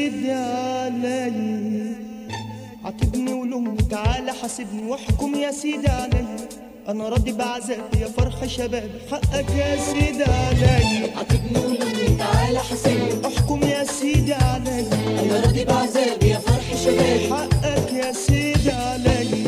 سيدي علي عاتبني ولومني تعالى حاسبني واحكم يا سيدي علي انا راضي بعذابي يا فرح شباب حقك يا سيدي علي عاتبني ولومني تعالى حاسبني احكم يا سيدي علي انا راضي بعذابي يا فرح شبابي حقك يا سيدي علي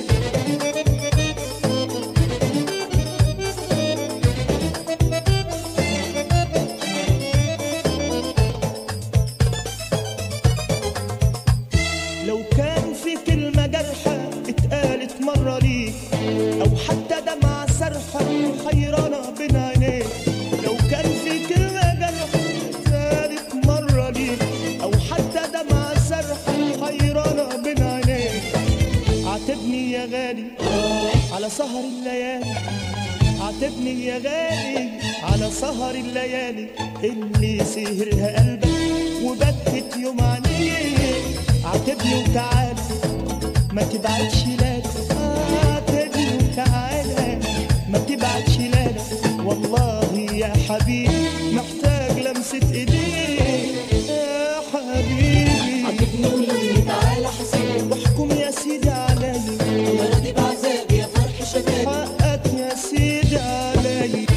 لو كان في كلمة جرحة اتقالت مرة ليك أو حتى دمعة سرحة حيرانة بين عينيك لو كان في كلمة جرحة اتقالت مرة ليك أو حتى دمعة سرحة حيرانة بين عينيك عاتبني يا غالي على سهر الليالي عاتبني يا غالي على سهر الليالي اللي سهرها قلبك وبكت يوم عينيك عاتبني وتعالى ما تبعدش لا عاتبني وتعالى ما تبعدش لا والله يا حبيبي محتاج لمسة ايديك يا حبيبي عاتبني ولومني تعالى حاسبني واحكم يا سيدي علي انا راضي بعذابي يا فرح شبابي حقك يا سيدي علي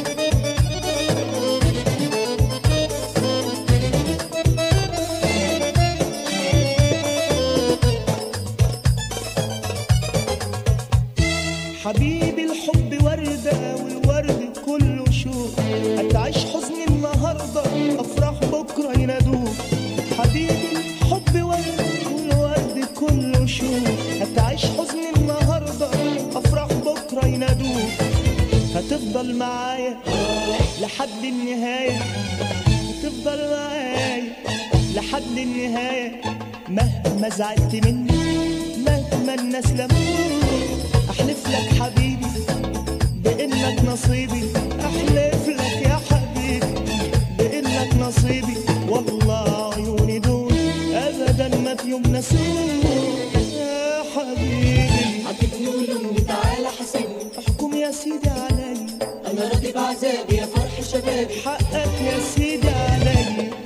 حبيبي الحب وردة والورد كله شوق هتعيش حزني النهاردة أفراح بكرة ينادوك حبيبي الحب ورد والورد كله شوق هتعيش حزني النهاردة أفراح بكرة ينادوك هتفضل معايا لحد النهاية هتفضل معايا لحد النهاية مهما زعلت مني مهما الناس لموك أحلف لك حبيبي بإنك نصيبي أحلف لك يا حبيبي بإنك نصيبي والله عيوني دول أبدا ما في يوم نسوك يا حبيبي عاتبني ولومني تعالى حاسبني احكم يا سيدي علي انا راضي بعذابي يا فرح شبابي حقك يا سيدي علي